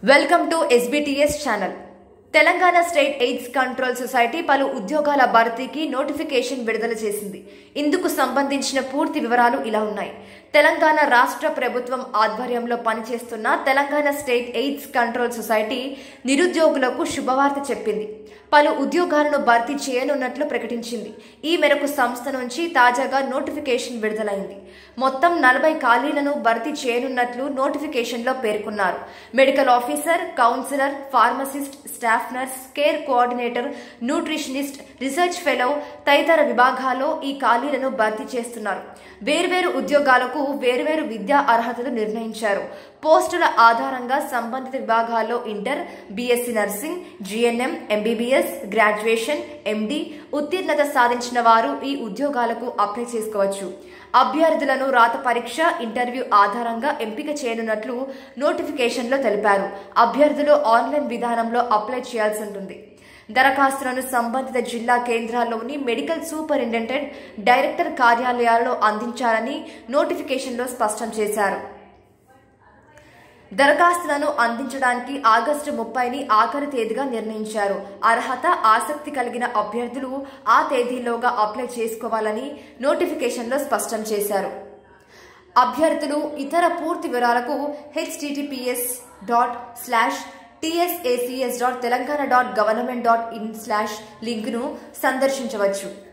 welcome to SBTS channel Telangana state AIDS control society పలు ఉద్యోగాల భర్తీకి నోటిఫికేషన్ విడుదల చేసింది ఇందుకు సంబంధించిన పూర్తి వివరాలు ఇలా ఉన్నాయి తెలంగాణ రాష్ట్ర ప్రభుత్వం ఆధ్వర్యంలో పనిచేస్తున్న Telangana state AIDS control society నిరుద్యోగులకు శుభవార్త చెప్పింది పలు ఉద్యోగాలను భర్తీ చేయనున్నట్లు ప్రకటించింది ఈ మేరకు సంస్థ నుంచి తాజాగా నోటిఫికేషన్ విడుదలైంది మొత్తం నలభై ఖాళీలను భర్తీ చేయనున్నట్లు నోటిఫికేషన్లో పేర్కొన్నారు medical officer counsellor pharmacist staff nurse care coordinator nutritionist research fellow తదితర విభాగాల్లో ఈ ఖాళీలను భర్తీ చేస్తున్నారు వేర్వేరు ఉద్యోగాలకు వేర్వేరు విద్యా అర్హతలు నిర్ణయించారు పోస్టుల ఆధారంగా సంబంధిత విభాగాల్లో inter BSc nursing GNM MBBS graduation MD ఉత్తీర్ణత సాధించిన వారు ఈ ఉద్యోగాలకు అప్లై చేసుకోవచ్చు అభ్యర్థులను రాత పరీక్ష ఇంటర్వ్యూ ఆధారంగా ఎంపిక చేయనున్నట్లు నోటిఫికేషన్లో తెలిపారు అభ్యర్థులు ఆన్లైన్ విధానంలో అప్లై చేయాల్సి ఉంటుంది దరఖాస్తులను సంబంధిత జిల్లా కేంద్రాల్లోని మెడికల్ సూపరింటెండెంట్ డైరెక్టర్ కార్యాలయాల్లో అందించాలని నోటిఫికేషన్లో స్పష్టం చేశారు దరఖాస్తులను అందించడానికి ఆగస్టు ముప్పైని ఆఖరి తేదీగా నిర్ణయించారు అర్హత ఆసక్తి కలిగిన అభ్యర్థులు ఆ తేదీలోగా అప్లై చేసుకోవాలని నోటిఫికేషన్లో స్పష్టం చేశారు అభ్యర్థులు ఇతర పూర్తి వివరాలకు HTTPS dot slash TSACS dot Telangana dot government dot in slash లింక్ను సందర్శించవచ్చు